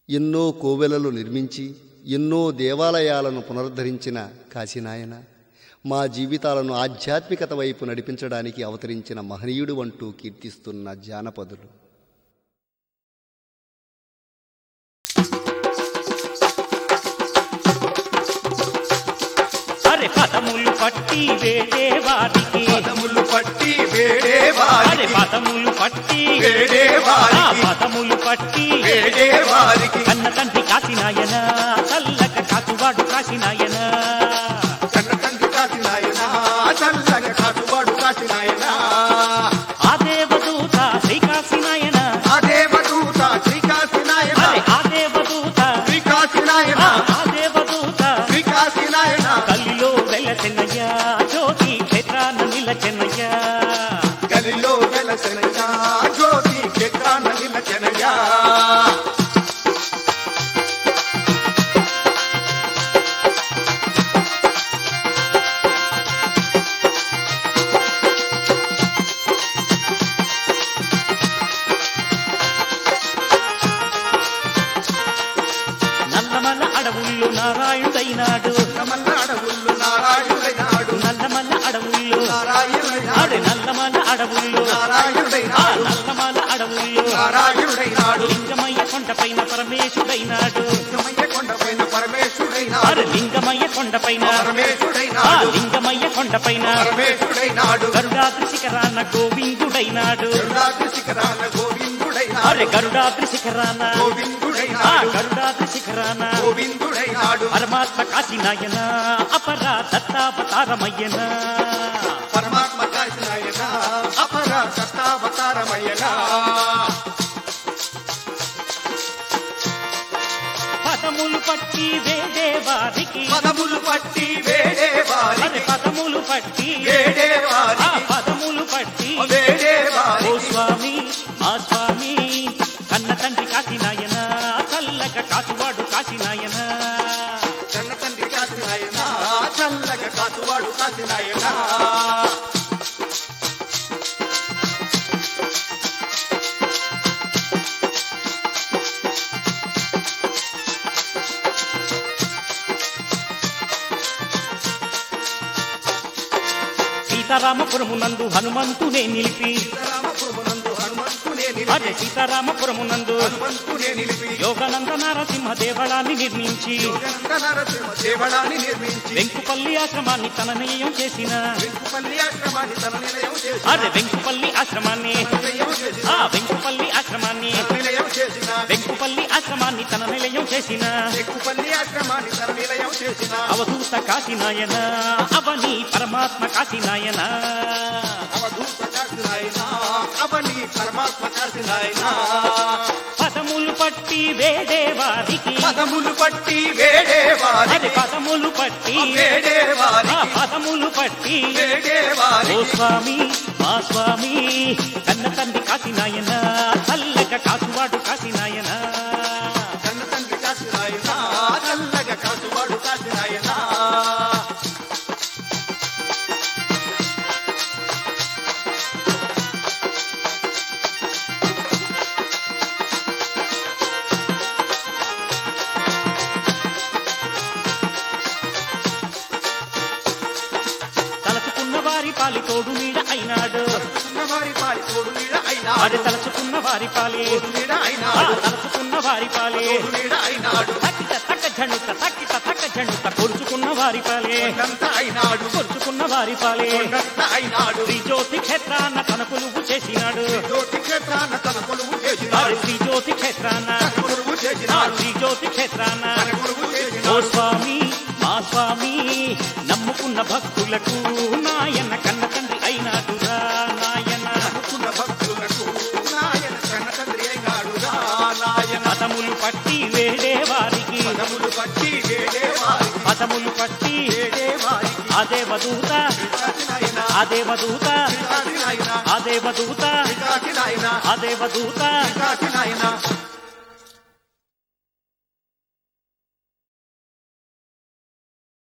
ఎన్నో కోవెలలు నిర్మించి ఎన్నో దేవాలయాలను పునరుద్ధరించిన కాశీనాయన మా జీవితాలను ఆధ్యాత్మికత వైపు నడిపించడానికి అవతరించిన మహనీయుడు అంటూ కీర్తిస్తున్న జానపదులు అరే పదములు పట్టి వేడే వారికి పదములు పట్టి వేడే అరే వారికి పదములు పట్టి వేడే ఆ వారికి పదములు పట్టి వేడే వారికి కన్న తండ్రి కాశీనాయన చల్లక కాసువాడు కాశీనాయన కన్న తండ్రి కాసి నాయన చల్లగా కాటువాడు కాసి నాయన ఆ దేవదూత శ్రీ కాశీనాయన ఆ దేవదూత శ్రీకాశి నాయన అరే ఆ దేవదూత శ్రీకాశి నాయన ఆ ఆ దేవదూత శ్రీకాశి నాయన కల్లిలో వెలచెన్నయ్య జ్యోతి క్షేత్రాన నిలచెన్నయ్య గలిలో వెలసెనయ్యా జ్యోతి క్షేత్రాన నిలచెనయ్యా నల్లమల్ల అడవుల్లో నారాయణుడైనాడు నమల్ల అడవుల్లో నారాయణుడైనాడు నల్లమల్ల అడవుల్లో నారాయణుడైనాడు ఆడు నల్లమల్ల అడవుల్లో ఆ నారాయణుడైనాడు నల్లమల్ల అడవుల్లో నారాయణుడైనాడు లింగమయ్య కొండపైన పరమేశుడైనాడు లింగమయ్య కొండపైన ఆడు పరమేశుడైనాడు లింగమయ్య కొండపైన ఆ పరమేశుడైనాడు లింగమయ్య కొండపైన పరమేశుడైనాడు గరుడాద్రి శిఖరాన గోవిందుడైనాడు గరుడాద్రి శిఖరాన గోవిందుడైనాడు అరే గరుడాద్రి శిఖరాన ఆ గోవిందుడైనాడు గరుడాద్రి శిఖరాన గోవిందుడైనాడు పరమాత్మ కాశీనాయన అపర దత్తావతారమయ్యన పరమాత్మ కాశనాయన అపర సత్తావతారమయ్యన పదములు పట్టి వేడే వారికి పదములు పట్టి వేడే అరే వారికి పదములు పట్టి వేడే ఆ వారికి పదములు పట్టి వేడే ఓ వారికి స్వామి మా స్వామి కన్న తండ్రి కాశీనాయన చల్లగా కాసువాడు కాశీనాయన కన్న తండ్రి కాశనాయన చల్లగా కాసువాడు కాశనాయన సీతారామపురమునందు హనుమంతునే నిలిపి రామపురమునందు హనుమంతునే అదే నిలిపి సీతారామపురమునందు హనుమంతునే నిలిపి యోగానంద నారసింహ దేవళాన్ని నిర్మించి యోగనంద నరసింహ దేవళాన్ని నిర్మించి వెంకుపల్లి ఆశ్రమాన్ని తన నిలయం చేసిన వెంకుపల్లి ఆశ్రమాన్ని తన నిలయం చేసి అదే వెంకుపల్లి ఆశ్రమాన్ని నిలయం చేసిన ఆ వెంకుపల్లి ఆశ్రమాన్ని నిలయం చేసిన వెంకుపల్లి ఆశ్రమాన్ని తన నిలయం చేసిన వెంకుపల్లి ఆశ్రమాన్ని తన నిలయం చేసిన అవధూత కాశీనాయన అవని పరమాత్మ కాశీనాయన అవధూత కాశనాయన అవని పరమాత్మ కాశనాయన పదములు పట్టి వేడే వారికి పదములు పట్టి వేడే అదే వారికి పదములు పట్టి వేడే ఆ వారికి పదములు పట్టి వేడే ఓ వారికి స్వామి మా స్వామి కన్న తండ్రి కాశీనాయన చల్లక కాసువాడు కాశీనాయన కన్న తండ్రి కాశనాయన చల్లగా కాసువాడు కాశనాయన తలచుకున్న వారి పాలి తోడు నీడ అయినాడు వారి పాలి తోడు నీడ అది అయినాడు తలచుకున్న వారి పాలి తోడు నీడ ఆ అయినాడు తలచుకున్న వారి పాలి తోడు నీడ అయినాడు తక్కిట తక్క జండుత తక్కిట తక్క జండుత కొరుచుకున్న వారి పాలే కొండంత అయినాడు కొరుచుకున్న వారి పాలే కొండంత అయినాడు శ్రీ జ్యోతి క్షేత్రాన్న తన కొలువు చేసినాడు జ్యోతి క్షేత్రాన తన కొలువు ఆ చేసినాడు శ్రీ జ్యోతి క్షేత్రాన్న తన కొలువు ఆ చేసినాడు శ్రీ జ్యోతి క్షేత్రాన్న తన కొలువు ఓ చేసినాడు స్వామి మా స్వామి నమ్ముకున్న భక్తులకు నాయన కన్న తండ్రి అయినాడురా నాయన నమ్ముకున్న భక్తులకు నాయన కన్న తండ్రి అయినాడు రా నాయన పదములు పట్టి వేడే వారికి పదములు పట్టి వేడే వారికి పదములు పట్టి వేడే వారికి అదే వదూత కాశనాయన అదే వదూత కాశనాయన అదే వదూత కాశనాయన అదే వదూత కాశనాయన